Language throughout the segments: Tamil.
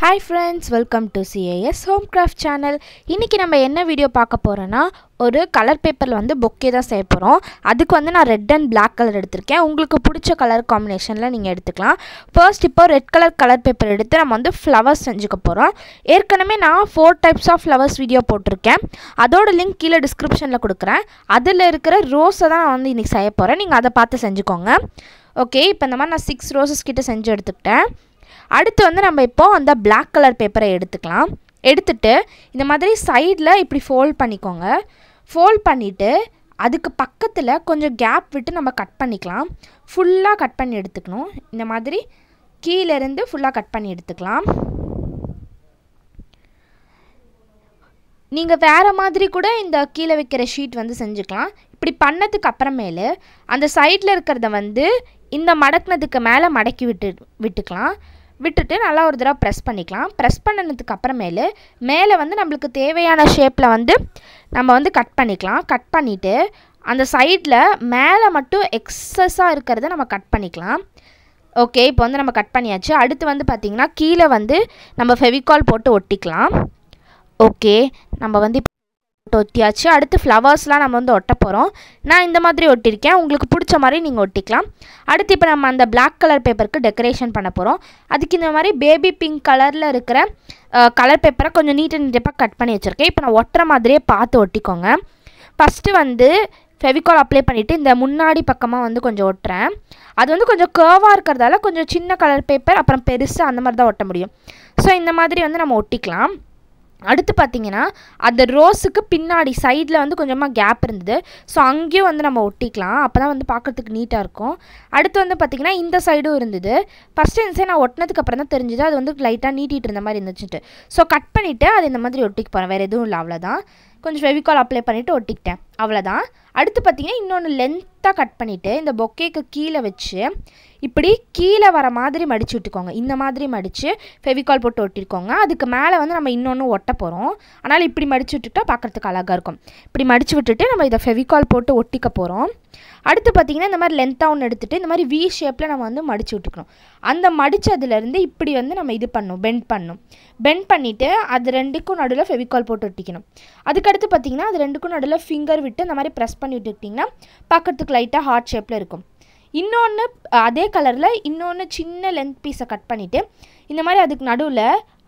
hi friends welcome to CAS home craft channel இன்றைக்கி நம்ம என்ன வீடியோ பார்க்க போகிறோன்னா ஒரு கலர் பேப்பரில் வந்து பொக்கே தான் செய்ய போகிறோம் அதுக்கு வந்து நான் ரெட் அண்ட் Black கலர் எடுத்திருக்கேன் உங்களுக்கு பிடிச்ச கலர் காம்பினேஷனில் நீங்கள் எடுத்துக்கலாம் ஃபர்ஸ்ட் இப்போ ரெட் கலர் கலர் பேப்பர் எடுத்து நம்ம வந்து ஃப்ளவர்ஸ் செஞ்சுக்க போகிறோம் ஏற்கனவே நான் four types of flowers video போட்டிருக்கேன் அதோட லிங்க் கீழே டிஸ்கிரிப்ஷனில் கொடுக்குறேன் அதில் இருக்கிற ரோஸை தான் நான் வந்து இன்றைக்கி செய்ய போகிறேன் நீங்கள் அதை பார்த்து செஞ்சுக்கோங்க ஓகே இப்போ இந்த மாதிரி நான் சிக்ஸ் ரோசஸ் கிட்ட செஞ்சு எடுத்துக்கிட்டேன் அடுத்து வந்து நம்ம இப்போ அந்த Black கலர் பேப்பரை எடுத்துக்கலாம் எடுத்துட்டு இந்த மாதிரி சைடில் இப்படி ஃபோல்ட் பண்ணிக்கோங்க ஃபோல்ட் பண்ணிவிட்டு அதுக்கு பக்கத்தில் கொஞ்சம் கேப் விட்டு நம்ம கட் பண்ணிக்கலாம் ஃபுல்லாக கட் பண்ணி எடுத்துக்கணும் இந்த மாதிரி கீழேருந்து ஃபுல்லாக கட் பண்ணி எடுத்துக்கலாம் நீங்கள் வேறு மாதிரி கூட இந்த கீழே வைக்கிற ஷீட் வந்து செஞ்சுக்கலாம் இப்படி பண்ணதுக்கு அப்புறமேலு அந்த சைடில் இருக்கிறத வந்து இந்த மடக்குனதுக்கு மேலே மடக்கி விட்டு விட்டுக்கலாம் விட்டுட்டு நல்லா ஒரு தடவை ப்ரெஸ் பண்ணிக்கலாம் ப்ரெஸ் பண்ணதுக்கு அப்புறமேலு மேலே வந்து நம்மளுக்கு தேவையான ஷேப்பில் வந்து நம்ம வந்து கட் பண்ணிக்கலாம் கட் பண்ணிவிட்டு அந்த சைடில் மேலே மட்டும் எக்ஸஸாக இருக்கிறத நம்ம கட் பண்ணிக்கலாம் ஓகே இப்போ வந்து நம்ம கட் பண்ணியாச்சு அடுத்து வந்து பார்த்திங்கன்னா கீழே வந்து நம்ம ஃபெவிகால் போட்டு ஒட்டிக்கலாம் ஓகே நம்ம வந்து இப்போ போட்டு ஒட்டியாச்சு அடுத்து ஃப்ளவர்ஸ்லாம் நம்ம வந்து ஒட்ட போகிறோம் நான் இந்த மாதிரி ஒட்டியிருக்கேன் உங்களுக்கு பிடிச்ச மாதிரி நீங்கள் ஒட்டிக்கலாம் அடுத்து இப்போ நம்ம அந்த Black கலர் பேப்பருக்கு டெக்கரேஷன் பண்ண போகிறோம் அதுக்கு இந்த மாதிரி பேபி பிங்க் கலரில் இருக்கிற கலர் பேப்பரை கொஞ்சம் நீட் அண்ட் நீட்டப்பாக கட் பண்ணி வச்சுருக்கேன் இப்போ நான் ஒட்டுற மாதிரியே பார்த்து ஒட்டிக்கோங்க ஃபஸ்ட்டு வந்து ஃபெவிகால் அப்ளை பண்ணிவிட்டு இந்த முன்னாடி பக்கமாக வந்து கொஞ்சம் ஒட்டுறேன் அது வந்து கொஞ்சம் கேர்வாக இருக்கிறதால கொஞ்சம் சின்ன கலர் பேப்பர் அப்புறம் பெருசு அந்த மாதிரி தான் ஒட்ட முடியும் ஸோ இந்த மாதிரி வந்து நம்ம ஒட்டிக்கலாம் அடுத்து பார்த்தீங்கன்னா அந்த ரோஸுக்கு பின்னாடி சைடில் வந்து கொஞ்சமாக கேப் இருந்தது ஸோ அங்கேயும் வந்து நம்ம ஒட்டிக்கலாம் அப்போ தான் வந்து பார்க்குறதுக்கு நீட்டாக இருக்கும் அடுத்து வந்து பார்த்திங்கன்னா இந்த சைடும் இருந்தது ஃபஸ்ட்டு இந்த சைடு நான் ஒட்டினதுக்கு அப்புறம் தான் தெரிஞ்சுது அது வந்து லைட்டாக நீட்டிகிட்டு இருந்த மாதிரி இருந்துச்சுட்டு ஸோ கட் பண்ணிவிட்டு அது இந்த மாதிரி ஒட்டிக்க போகிறேன் வேறு எதுவும் இல்லை அவ்வளோதான் கொஞ்சம் ஃபெவிகால் அப்ளை பண்ணிவிட்டு ஒட்டிக்கிட்டேன் அவ்வளோதான் அடுத்து பார்த்தீங்கன்னா இன்னொன்று லென்த்தாக கட் பண்ணிவிட்டு இந்த பொக்கேக்கு கீழே வச்சு இப்படி கீழே வர மாதிரி மடிச்சு விட்டுக்கோங்க இந்த மாதிரி மடித்து ஃபெவிகால் போட்டு ஒட்டிருக்கோங்க அதுக்கு மேலே வந்து நம்ம இன்னொன்று ஒட்ட போகிறோம் அதனால் இப்படி மடிச்சு விட்டுட்டா பார்க்குறதுக்கு அழகாக இருக்கும் இப்படி மடிச்சு விட்டுட்டு நம்ம இதை ஃபெவிகால் போட்டு ஒட்டிக்க போகிறோம் அடுத்து பார்த்திங்கன்னா இந்த மாதிரி லென்த்தாக ஒன்று எடுத்துகிட்டு இந்த மாதிரி வி ஷேப்பில் நம்ம வந்து மடிச்சு விட்டுக்கணும் அந்த மடித்ததுலேருந்து இப்படி வந்து நம்ம இது பண்ணணும் பெண்ட் பண்ணணும் பெண்ட் பண்ணிவிட்டு அது ரெண்டுக்கும் நடுவில் ஃபெவிகால் போட்டு ஒட்டிக்கணும் அதுக்கடுத்து பார்த்திங்கன்னா அது ரெண்டுக்கும் நடுவில் ஃபிங்கர் விட்டு இந்த மாதிரி ப்ரெஸ் பண்ணி விட்டுக்கிட்டிங்கன்னா பார்க்குறதுக்கு லைட்டாக ஹார்ட் ஷேப்பில் இருக்கும் இன்னொன்று அதே கலரில் இன்னொன்று சின்ன லென்த் பீஸை கட் பண்ணிவிட்டு இந்த மாதிரி அதுக்கு நடுவில்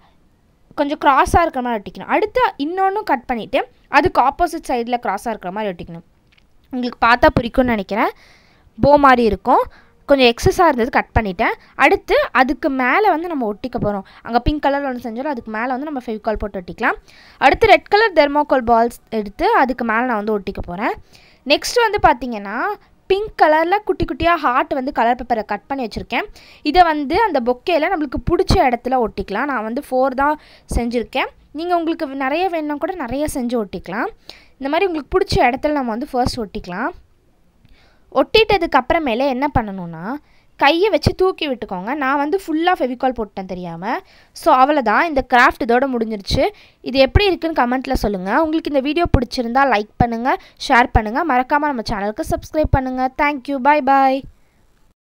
கொஞ்சம் க்ராஸாக இருக்கிற மாதிரி ஒட்டிக்கணும் அடுத்து இன்னொன்றும் கட் பண்ணிவிட்டு அதுக்கு ஆப்போசிட் சைடில் க்ராஸாக இருக்கிற மாதிரி ஒட்டிக்கணும் உங்களுக்கு பார்த்தா பிடிக்கும்னு நினைக்கிறேன் போ மாதிரி இருக்கும் கொஞ்சம் எக்ஸஸாக இருந்தது கட் பண்ணிட்டேன் அடுத்து அதுக்கு மேலே வந்து நம்ம ஒட்டிக்க போகிறோம் அங்கே பிங்க் கலரில் ஒன்று செஞ்சாலும் அதுக்கு மேலே வந்து நம்ம ஃபெவிகால் போட்டு ஒட்டிக்கலாம் அடுத்து ரெட் கலர் தெர்மோகால் பால்ஸ் எடுத்து அதுக்கு மேலே நான் வந்து ஒட்டிக்க போகிறேன் நெக்ஸ்ட் வந்து பார்த்திங்கன்னா பிங்க் கலரில் குட்டி குட்டியாக ஹார்ட் வந்து கலர் பேப்பரை கட் பண்ணி வச்சுருக்கேன் இதை வந்து அந்த பொக்கேயில் நம்மளுக்கு பிடிச்ச இடத்துல ஒட்டிக்கலாம் நான் வந்து ஃபோர் தான் செஞ்சுருக்கேன் நீங்கள் உங்களுக்கு நிறைய வேணும்னா கூட நிறைய செஞ்சு ஒட்டிக்கலாம் இந்த மாதிரி உங்களுக்கு பிடிச்ச இடத்துல நம்ம வந்து ஃபர்ஸ்ட் ஒட்டிக்கலாம் ஒட்டிட்டதுக்கு அப்புறமேலே என்ன பண்ணணும்னா கையை வச்சு தூக்கி விட்டுக்கோங்க நான் வந்து ஃபுல்லாக ஃபெவிகால் போட்டேன் தெரியாமல் ஸோ அவ்வளோதான் இந்த கிராஃப்ட் இதோட முடிஞ்சிருச்சு இது எப்படி இருக்குன்னு கமெண்ட்டில் சொல்லுங்கள் உங்களுக்கு இந்த வீடியோ பிடிச்சிருந்தா லைக் பண்ணுங்கள் ஷேர் பண்ணுங்கள் மறக்காமல் நம்ம சேனலுக்கு சப்ஸ்கிரைப் பண்ணுங்கள் தேங்க்யூ பாய் பாய்